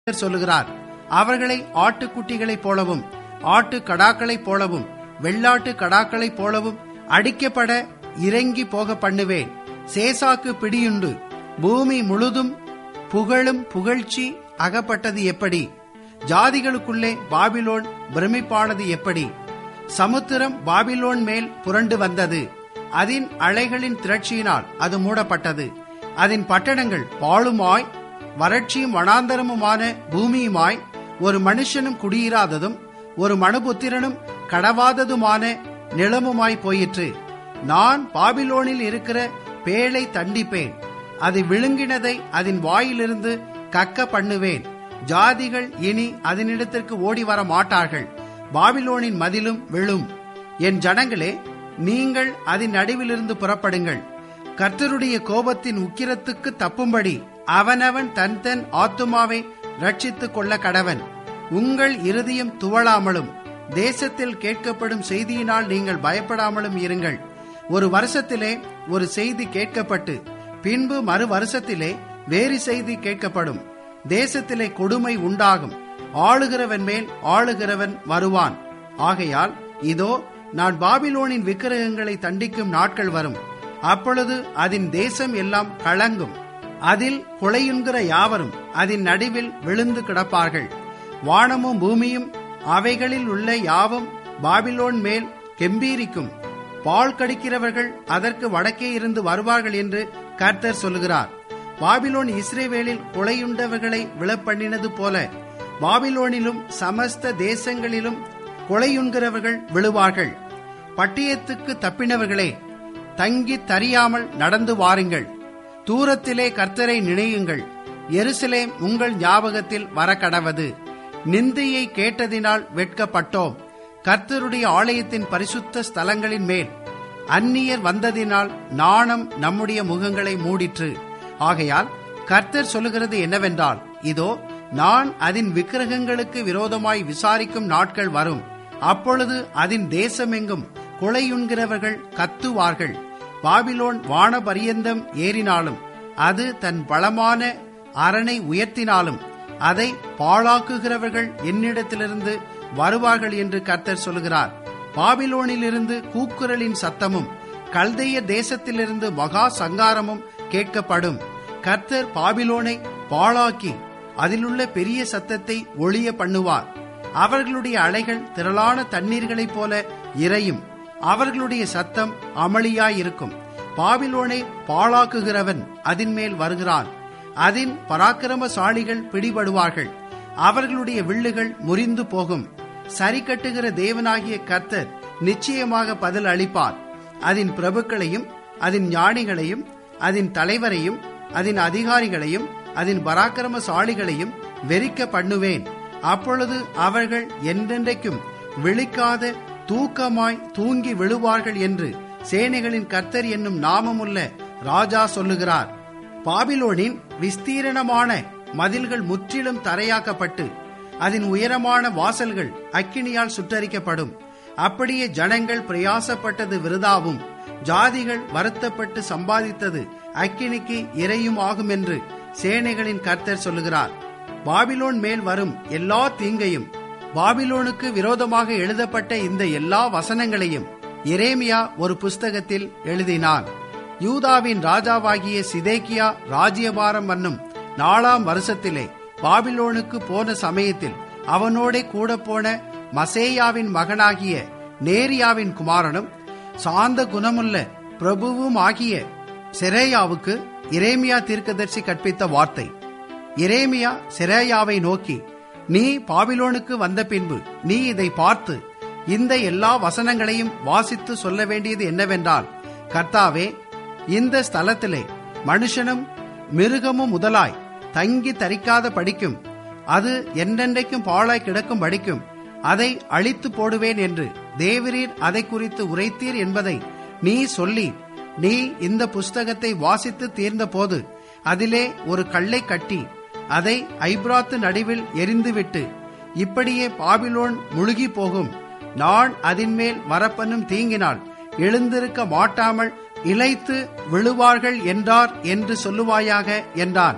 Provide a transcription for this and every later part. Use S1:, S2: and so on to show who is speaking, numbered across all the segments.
S1: கர்த்தர் சொல்லுகிறார் அவர்களை ஆட்டுக்குட்டிகளைப் போலவும் ஆட்டு கடாக்களைப் போலவும் வெள்ளாட்டு கடாக்களைப் போலவும் அடிக்கப்பட இறங்கி போக பண்ணுவேன் சேசாக்கு பிடியுண்டு பூமி முழுதும் புகழும் புகழ்ச்சி அகப்பட்டது எப்படி ஜாதிகளுக்குள்ளே பாபிலோன் பிரமிப்பானது எப்படி சமுத்திரம் பாபிலோன் மேல் புரண்டு வந்தது அதன் அலைகளின் திரட்சியினால் அது மூடப்பட்டது அதன் பட்டணங்கள் பாழுமாய் வறட்சியும் வனாந்தரமுமான பூமியுமாய் ஒரு மனுஷனும் குடியிராததும் ஒரு மனுபுத்திரனும் கடவாததுமான நிலமுமாய் போயிற்று நான் பாபிலோனில் இருக்கிற பேழை தண்டிப்பேன் அது விழுங்கினதை அதன் வாயிலிருந்து கக்க பண்ணுவேன் ஜாதிகள் இனி அதனிடத்திற்கு ஓடி வர மாட்டார்கள் பாபிலோனின் மதிலும் விழும் என் ஜனங்களே நீங்கள் அதன் நடுவிலிருந்து புறப்படுங்கள் கர்த்தருடைய கோபத்தின் உக்கிரத்துக்கு தப்பும்படி அவனவன் தன் தன் ஆத்துமாவை ரட்சித்துக் கொள்ள கடவன் உங்கள் இருதயம் துவளாமலும் தேசத்தில் கேட்கப்படும் செய்தியினால் நீங்கள் பயப்படாமலும் இருங்கள் ஒரு வருஷத்திலே ஒரு செய்தி கேட்கப்பட்டு பின்பு மறு வருஷத்திலே வேறு செய்தி கேட்கப்படும் தேசத்திலே கொடுமை உண்டாகும் ஆளுகிறவன் மேல் ஆளுகிறவன் வருவான் ஆகையால் இதோ நான் பாபிலோனின் விக்கிரகங்களை தண்டிக்கும் நாட்கள் வரும் அப்பொழுது அதன் தேசம் எல்லாம் கலங்கும் அதில் கொலையுண்கிற யாவரும் அதன் நடுவில் விழுந்து கிடப்பார்கள் வானமும் பூமியும் அவைகளில் உள்ள யாவும் பாபிலோன் மேல் கெம்பீரிக்கும் பால் கடிக்கிறவர்கள் அதற்கு வடக்கே இருந்து வருவார்கள் என்று கர்த்தர் சொல்லுகிறார் பாபிலோன் இஸ்ரேவேலில் கொலையுண்டவர்களை விழப்பண்ணினது போல பாபிலோனிலும் சமஸ்த தேசங்களிலும் கொலையுண்கிறவர்கள் விழுவார்கள் பட்டயத்துக்கு தப்பினவர்களே தங்கி தறியாமல் நடந்து வாருங்கள் தூரத்திலே கர்த்தரை நினையுங்கள் எருசலேம் உங்கள் ஞாபகத்தில் வரக்கடவது நிந்தையை கேட்டதினால் வெட்கப்பட்டோம் கர்த்தருடைய ஆலயத்தின் பரிசுத்த ஸ்தலங்களின் மேல் அந்நியர் வந்ததினால் நாணம் நம்முடைய முகங்களை மூடிற்று ஆகையால் கர்த்தர் சொல்லுகிறது என்னவென்றால் இதோ நான் அதன் விக்கிரகங்களுக்கு விரோதமாய் விசாரிக்கும் நாட்கள் வரும் அப்பொழுது அதன் தேசமெங்கும் கொலையுண்கிறவர்கள் கத்துவார்கள் பாபிலோன் வானபரியந்தம் ஏறினாலும் அது தன் பலமான அரணை உயர்த்தினாலும் அதை பாழாக்குகிறவர்கள் என்னிடத்திலிருந்து வருவார்கள் என்று கர்த்தர் சொல்கிறார் பாபிலோனிலிருந்து கூக்குரலின் சத்தமும் கல்தைய தேசத்திலிருந்து மகா சங்காரமும் கேட்கப்படும் கர்த்தர் பாபிலோனை பாழாக்கி அதிலுள்ள பெரிய சத்தத்தை ஒளிய பண்ணுவார் அவர்களுடைய அலைகள் திரளான தண்ணீர்களைப் போல இறையும் அவர்களுடைய சத்தம் அமளியாயிருக்கும் பாபிலோனை பாழாக்குகிறவன் அதன் மேல் வருகிறான் அதன் பராக்கிரமசாலிகள் பிடிபடுவார்கள் அவர்களுடைய வில்லுகள் முறிந்து போகும் சரி கட்டுகிற தேவனாகிய கர்த்தர் நிச்சயமாக பதில் அளிப்பார் அதன் பிரபுக்களையும் அதன் ஞானிகளையும் அதன் தலைவரையும் அதன் அதிகாரிகளையும் அதன் பராக்கிரமசாலிகளையும் வெறிக்க பண்ணுவேன் அப்பொழுது அவர்கள் என்றென்றைக்கும் விழிக்காத தூக்கமாய் தூங்கி விழுவார்கள் என்று சேனைகளின் கர்த்தர் என்னும் நாமமுள்ள ராஜா சொல்லுகிறார் பாபிலோனின் விஸ்தீரணமான மதில்கள் முற்றிலும் தரையாக்கப்பட்டு அதன் உயரமான வாசல்கள் அக்கினியால் சுட்டரிக்கப்படும் அப்படியே ஜனங்கள் பிரயாசப்பட்டது விருதாவும் ஜாதிகள் வருத்தப்பட்டு சம்பாதித்தது அக்கினிக்கு இறையும் ஆகும் என்று சேனைகளின் கர்த்தர் சொல்லுகிறார் பாபிலோன் மேல் வரும் எல்லா தீங்கையும் பாபிலோனுக்கு விரோதமாக எழுதப்பட்ட இந்த எல்லா வசனங்களையும் எரேமியா ஒரு புஸ்தகத்தில் எழுதினான் யூதாவின் ராஜாவாகிய சிதேக்கியா ராஜ்யபாரம் வண்ணும் நாலாம் வருஷத்திலே பாபிலோனுக்கு போன சமயத்தில் அவனோடே கூட போன மசேயாவின் மகனாகிய நேரியாவின் குமாரனும் சாந்த குணமுள்ள பிரபுவும் ஆகிய செரேயாவுக்கு இரேமியா தீர்க்கதர்சி கற்பித்த வார்த்தை இரேமியா செரேயாவை நோக்கி நீ பாபிலோனுக்கு வந்த பின்பு நீ இதை பார்த்து இந்த எல்லா வசனங்களையும் வாசித்து சொல்ல வேண்டியது என்னவென்றால் கர்த்தாவே இந்த ஸ்தலத்திலே மனுஷனும் மிருகமும் முதலாய் தங்கி தரிக்காத படிக்கும் அது என்றென்றைக்கும் பாழாய் கிடக்கும் படிக்கும் அதை அழித்து போடுவேன் என்று தேவரீர் அதை குறித்து உரைத்தீர் என்பதை நீ சொல்லி நீ இந்த புஸ்தகத்தை வாசித்து தீர்ந்த போது அதிலே ஒரு கல்லை கட்டி அதை ஐப்ராத்து நடுவில் எரிந்துவிட்டு இப்படியே பாபிலோன் முழுகி போகும் நான் அதன் மேல் வரப்பண்ணும் தீங்கினால் எழுந்திருக்க மாட்டாமல் இழைத்து விழுவார்கள் என்றார் என்று சொல்லுவாயாக என்றான்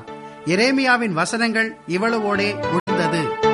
S1: எரேமியாவின் வசனங்கள் இவ்வளவோடே முடிந்தது